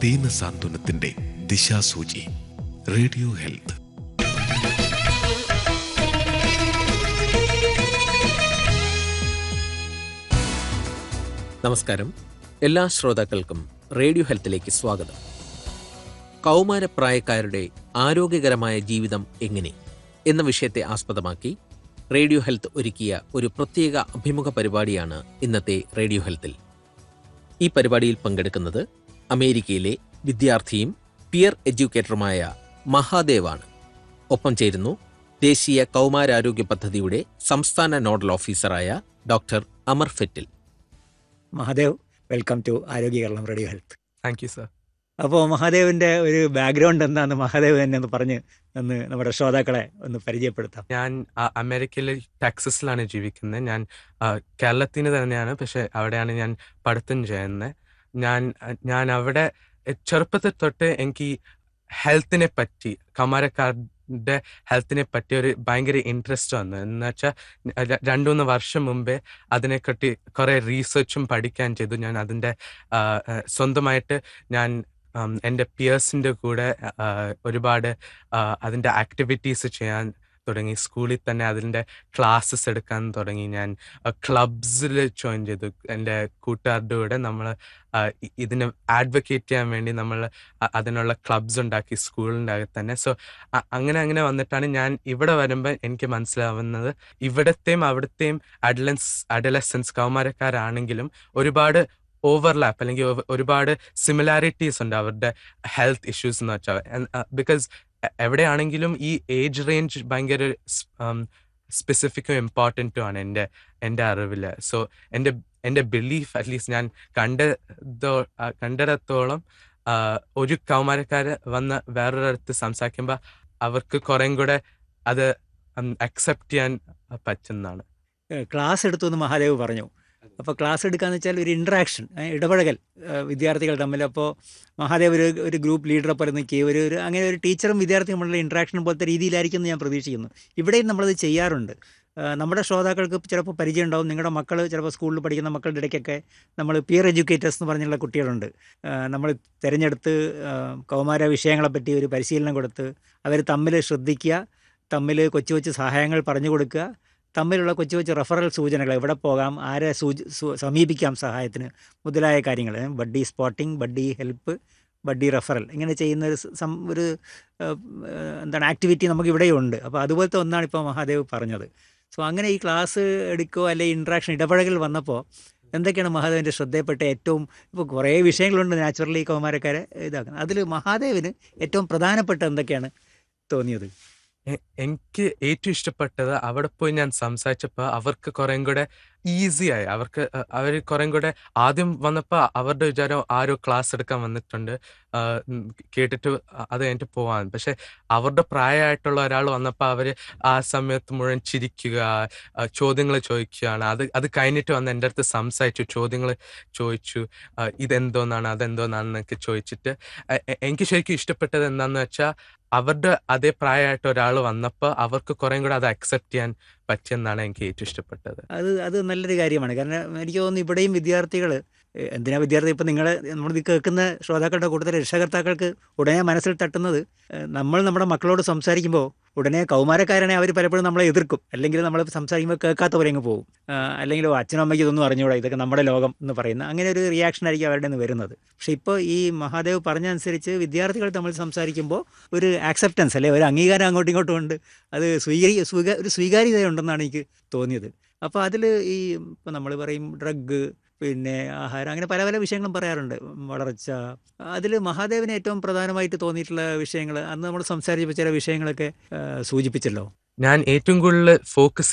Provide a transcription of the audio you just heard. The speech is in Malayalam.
ദീന സാന്ത്വനത്തിന്റെ ദിശാസൂചി റേഡിയോ ഹെൽത്ത് നമസ്കാരം എല്ലാ ശ്രോതാക്കൾക്കും റേഡിയോ ഹെൽത്തിലേക്ക് സ്വാഗതം കൗമാരപ്രായക്കാരുടെ ആരോഗ്യകരമായ ജീവിതം എങ്ങനെ എന്ന വിഷയത്തെ ആസ്പദമാക്കി റേഡിയോ ഹെൽത്ത് ഒരുക്കിയ ഒരു പ്രത്യേക അഭിമുഖ പരിപാടിയാണ് ഇന്നത്തെ റേഡിയോ ഹെൽത്തിൽ ഈ പരിപാടിയിൽ പങ്കെടുക്കുന്നത് അമേരിക്കയിലെ വിദ്യാർത്ഥിയും പിയർ എഡ്യൂക്കേറ്ററുമായ മഹാദേവാണ് ഒപ്പം ചേരുന്നു ദേശീയ കൗമാരാരോഗ്യ പദ്ധതിയുടെ സംസ്ഥാന നോഡൽ ഓഫീസറായ doctor Amar Fettle Mahadev welcome to Arogya Keralam radio health thank you sir അപ്പോൾ മഹാദേവിൻ്റെ ഒരു ബാക്ക്ഗ്രൗണ്ട് എന്താണെന്ന് മഹാദേവ് തന്നെ ഒന്ന് പറഞ്ഞ് ഒന്ന് നമ്മുടെ ശ്രോതാക്കളെ ഒന്ന് പരിചയപ്പെടുത്താം ഞാൻ ആ, അമേരിക്കയിലെ ടെക്സസിലാണ് ജീവിക്കുന്നത് ഞാൻ ആ, കേരളത്തിന് തന്നെയാണ് പക്ഷെ അവിടെയാണ് ഞാൻ പഠിത്തം ചെയ്യുന്നത് ഞാൻ ഞാൻ അവിടെ എ, ചെറുപ്പത്തിൽ തൊട്ട് എനിക്ക് ഹെൽത്തിനെ പറ്റി കമാരക്കാരുടെ ഹെൽത്തിനെ പറ്റി ഒരു ഭയങ്കര ഇൻട്രസ്റ്റ് വന്നു എന്ന് വെച്ചാൽ രണ്ടു മൂന്ന് വർഷം മുമ്പേ അതിനെപ്പറ്റി കുറേ റീസെർച്ചും പഠിക്കാൻ ചെയ്തു ഞാൻ അതിൻ്റെ ആ, ആ, സ്വന്തമായിട്ട് ഞാൻ ഉം, എൻ്റെ പിയേഴ്സിൻ്റെ കൂടെ ആ, ഒരുപാട് ആ, അതിൻ്റെ ആക്ടിവിറ്റീസ് ചെയ്യാൻ തുടങ്ങി സ്കൂളിൽ തന്നെ അതിൻ്റെ ക്ലാസ്സസ് എടുക്കാൻ തുടങ്ങി ഞാൻ ക്ലബ്സിൽ ജോയിൻ ചെയ്തു എൻ്റെ കൂട്ടുകാരുടെ കൂടെ നമ്മൾ ഇതിനെ ആഡ്വക്കേറ്റ് ചെയ്യാൻ വേണ്ടി നമ്മൾ അതിനുള്ള ക്ലബ്സ് ഉണ്ടാക്കി സ്കൂളിൻ്റെ അകത്ത് തന്നെ സോ അങ്ങനെ അങ്ങനെ വന്നിട്ടാണ് ഞാൻ ഇവിടെ വരുമ്പോൾ എനിക്ക് മനസ്സിലാവുന്നത് ഇവിടത്തെയും അവിടത്തെയും അഡലൻസ് അഡലസൻസ് കൗമാരക്കാരാണെങ്കിലും ഒരുപാട് ഓവർലാപ്പ് അല്ലെങ്കിൽ ഒ- ഒരുപാട് സിമിലാരിറ്റീസ് ഉണ്ട് അവരുടെ ഹെൽത്ത് ഇഷ്യൂസ് എന്ന് വെച്ചാൽ ബിക്കോസ് എവിടെയാണെങ്കിലും ഈ ഏജ് റേഞ്ച് ഭയങ്കര സ്പെസിഫിക്കും ഇമ്പോർട്ടൻറ്റും ആണ് എൻ്റെ എൻ്റെ അറിവിൽ സോ എൻ്റെ എൻ്റെ ബിലീഫ് അറ്റ്ലീസ്റ്റ് ഞാൻ കണ്ടതോ ആ, കണ്ടിടത്തോളം ആ, ഒരു കൗമാരക്കാർ വന്ന് വേറൊരിടത്ത് സംസാരിക്കുമ്പോൾ അവർക്ക് കുറേം കൂടെ അത് അക്സെപ്റ്റ് ചെയ്യാൻ പറ്റുന്നതാണ് ഏഹ് ക്ലാസ് എടുത്തു എന്ന് മഹാദേവ് പറഞ്ഞു അപ്പോൾ ക്ലാസ് എടുക്കാന്ന് വെച്ചാൽ ഒരു ഇൻട്രാക്ഷൻ ഇടപഴകൽ ഏഹ് വിദ്യാർത്ഥികൾ തമ്മിൽ അപ്പോൾ മഹാദേവ് ഒരു ഒരു ഗ്രൂപ്പ് ലീഡറെ പോലെ നിൽക്കുകയും ഒരു ഒരു അങ്ങനെ ഒരു ടീച്ചറും വിദ്യാർത്ഥിയും തമ്മിലുള്ള ഇൻട്രാക്ഷൻ പോലത്തെ രീതിയിലായിരിക്കും എന്ന് ഞാൻ പ്രതീക്ഷിക്കുന്നു ഇവിടെയും നമ്മളത് ചെയ്യാറുണ്ട് ഏഹ് നമ്മുടെ ശ്രോതാക്കൾക്ക് ചിലപ്പോൾ പരിചയം ഉണ്ടാവും നിങ്ങളുടെ മക്കൾ ചിലപ്പോൾ സ്കൂളിൽ പഠിക്കുന്ന മക്കളുടെ ഇടയ്ക്കൊക്കെ നമ്മൾ പിയർ എഡ്യൂക്കേറ്റേഴ്സ് എന്ന് പറഞ്ഞുള്ള കുട്ടികളുണ്ട് ഏഹ് നമ്മൾ തിരഞ്ഞെടുത്ത് ഏഹ് കൗമാര വിഷയങ്ങളെപ്പറ്റി ഒരു പരിശീലനം കൊടുത്ത് അവർ തമ്മിൽ ശ്രദ്ധിക്കുക തമ്മിൽ കൊച്ചു കൊച്ചു സഹായങ്ങൾ പറഞ്ഞു കൊടുക്കുക തമ്മിലുള്ള കൊച്ചു കൊച്ചു റെഫറൽ സൂചനകൾ എവിടെ പോകാം ആരെ സൂച സു- സമീപിക്കാം സഹായത്തിന് മുതലായ കാര്യങ്ങൾ buddy spotting buddy help buddy referral ഇങ്ങനെ ചെയ്യുന്ന ഒരു സം ഒരു ഏഹ്, ഏഹ്, എന്താണ് ആക്ടിവിറ്റി നമുക്ക് ഇവിടെയുണ്ട് അപ്പോൾ അതുപോലത്തെ ഒന്നാണ് ഇപ്പോൾ മഹാദേവ് പറഞ്ഞത് സോ അങ്ങനെ ഈ ക്ലാസ് എടുക്കുകയോ അല്ലെങ്കിൽ ഇൻട്രാക്ഷൻ ഇടപഴകൽ വന്നപ്പോൾ എന്തൊക്കെയാണ് മഹാദേവിൻ്റെ ശ്രദ്ധയിൽപ്പെട്ട ഏറ്റവും ഇപ്പോൾ കുറേ വിഷയങ്ങളുണ്ട് നാച്ചുറലി കൗമാരക്കാരെ ഇതാക്കുന്നത് അതിൽ മഹാദേവിന് ഏറ്റവും പ്രധാനപ്പെട്ട എന്തൊക്കെയാണ് തോന്നിയത് എ- എനിക്ക് ഏറ്റവും ഇഷ്ടപ്പെട്ടത് അവിടെ പോയി ഞാൻ സംസാരിച്ചപ്പോൾ അവർക്ക് കുറേം കൂടെ ഈസിയായി അവർക്ക് അവർ കുറേം കൂടെ ആദ്യം വന്നപ്പോൾ അവരുടെ വിചാരം ആരോ ക്ലാസ് എടുക്കാൻ വന്നിട്ടുണ്ട് ആ, ഉം, കേട്ടിട്ട് അത് കഴിഞ്ഞിട്ട് പോവാൻ പക്ഷെ അവരുടെ പ്രായമായിട്ടുള്ള ഒരാൾ വന്നപ്പോൾ അവർ ആ സമയത്ത് മുഴുവൻ ചിരിക്കുക ചോദ്യങ്ങൾ ചോദിക്കുകയാണ് അത് അത് കഴിഞ്ഞിട്ട് വന്ന് എൻ്റെ അടുത്ത് സംസാരിച്ചു ചോദ്യങ്ങൾ ചോദിച്ചു ആ, ഇതെന്തോന്നാണ് അതെന്തോന്നാണെന്നൊക്കെ ചോദിച്ചിട്ട് എ- എ- എനിക്ക് ശരിക്കും ഇഷ്ടപ്പെട്ടത് എന്താണെന്ന് വെച്ചാൽ അവരുടെ അതേ പ്രായമായിട്ട് ഒരാൾ വന്നപ്പോൾ അവർക്ക് കുറേം കൂടെ അത് അക്സെപ്റ്റ് ചെയ്യാൻ പറ്റിയെന്നാണ് എനിക്ക് ഏറ്റവും ഇഷ്ടപ്പെട്ടത് അത് അത് നല്ലൊരു കാര്യമാണ് കാരണം എനിക്ക് തോന്നുന്നു ഇവിടെയും വിദ്യാർത്ഥികൾ എന്തിനാ വിദ്യാർത്ഥി ഇപ്പം നിങ്ങൾ നമ്മളിത് കേൾക്കുന്ന ശ്രോതാക്കളുടെ കൂട്ടത്തിൽ രക്ഷകർത്താക്കൾക്ക് ഉടനെ മനസ്സിൽ തട്ടുന്നത് ഏഹ്, നമ്മൾ നമ്മുടെ മക്കളോട് സംസാരിക്കുമ്പോൾ ഉടനെ കൗമാരക്കാരനെ അവർ പലപ്പോഴും നമ്മളെ എതിർക്കും അല്ലെങ്കിൽ നമ്മൾ സംസാരിക്കുമ്പോൾ കേൾക്കാത്ത പോലെ അങ്ങ് പോകും ആഹ്, അല്ലെങ്കിൽ "ഓ, അച്ഛനും അമ്മയ്ക്ക് ഇതൊന്നും അറിഞ്ഞുകൂടാ ഇതൊക്കെ നമ്മുടെ ലോകം എന്ന് പറയുന്ന അങ്ങനെ ഒരു റിയാക്ഷൻ ആയിരിക്കും അവരുടെ നിന്ന് വരുന്നത് പക്ഷേ ഇപ്പോൾ ഈ മഹാദേവ് പറഞ്ഞ അനുസരിച്ച് വിദ്യാർത്ഥികൾ തമ്മിൽ സംസാരിക്കുമ്പോൾ ഒരു ആക്സെപ്റ്റൻസ് അല്ലെ ഒരു അംഗീകാരം അങ്ങോട്ടും ഇങ്ങോട്ടും ഉണ്ട് അത് സ്വീകരി സ്വീക ഒരു സ്വീകാര്യതയുണ്ടെന്നാണ് എനിക്ക് തോന്നിയത് അപ്പോൾ അതിൽ ഈ ഇപ്പോൾ നമ്മൾ പറയും ഡ്രഗ് പിന്നെ ആഹാരം അങ്ങനെ പല പല വിഷയങ്ങളും പറയാറുണ്ട് വളർച്ച അതിൽ മഹാദേവിന് ഏറ്റവും പ്രധാനമായിട്ട് തോന്നിയിട്ടുള്ള വിഷയങ്ങൾ അന്ന് നമ്മൾ സംസാരിച്ചപ്പോൾ ചില വിഷയങ്ങളൊക്കെ ആ, സൂചിപ്പിച്ചല്ലോ ഞാൻ ഏറ്റവും കൂടുതൽ ഫോക്കസ്